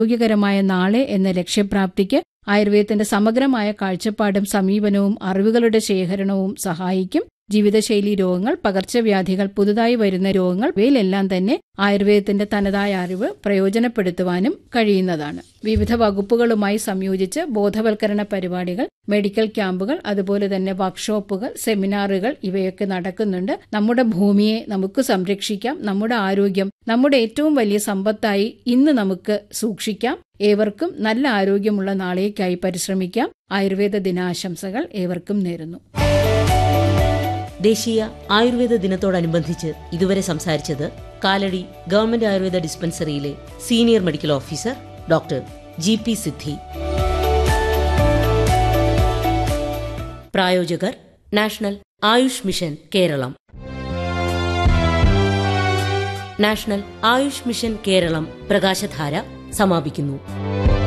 ആരോഗ്യകരമായ നാളെ എന്ന ലക്ഷ്യപ്രാപ്തിക്ക് ആയുർവേദത്തിന്റെ സമഗ്രമായ കാഴ്ചപ്പാടും സമീപനവും അറിവുകളുടെ ശേഖരണവും സഹായിക്കും ജീവിതശൈലി രോഗങ്ങൾ പകർച്ചവ്യാധികൾ പുതുതായി വരുന്ന രോഗങ്ങൾ ഇവയിലെല്ലാം തന്നെ ആയുർവേദത്തിന്റെ തനതായ അറിവ് പ്രയോജനപ്പെടുത്തുവാനും കഴിയുന്നതാണ് വിവിധ വകുപ്പുകളുമായി സംയോജിച്ച് ബോധവൽക്കരണ പരിപാടികൾ മെഡിക്കൽ ക്യാമ്പുകൾ അതുപോലെ തന്നെ വർക്ക്ഷോപ്പുകൾ സെമിനാറുകൾ ഇവയൊക്കെ നടക്കുന്നുണ്ട് നമ്മുടെ ഭൂമിയെ നമുക്ക് സംരക്ഷിക്കാം നമ്മുടെ ആരോഗ്യം നമ്മുടെ ഏറ്റവും വലിയ സമ്പത്തായി ഇന്ന് നമുക്ക് സൂക്ഷിക്കാം ഏവർക്കും നല്ല ആരോഗ്യമുള്ള നാളേക്കായി പരിശ്രമിക്കാം ആയുർവേദ ദിനാശംസകൾ ഏവർക്കും നേരുന്നു ദേശീയ ആയുർവേദ ദിനത്തോടനുബന്ധിച്ച് ഇതുവരെ സംസാരിച്ചത് കാലടി ഗവൺമെന്റ് ആയുർവേദ ഡിസ്പെൻസറിയിലെ senior medical officer doctor G P Siddhi പ്രായോജകർ national Ayush mission Keralam national Ayush mission Keralam Prakashadhara സമാപിക്കുന്നു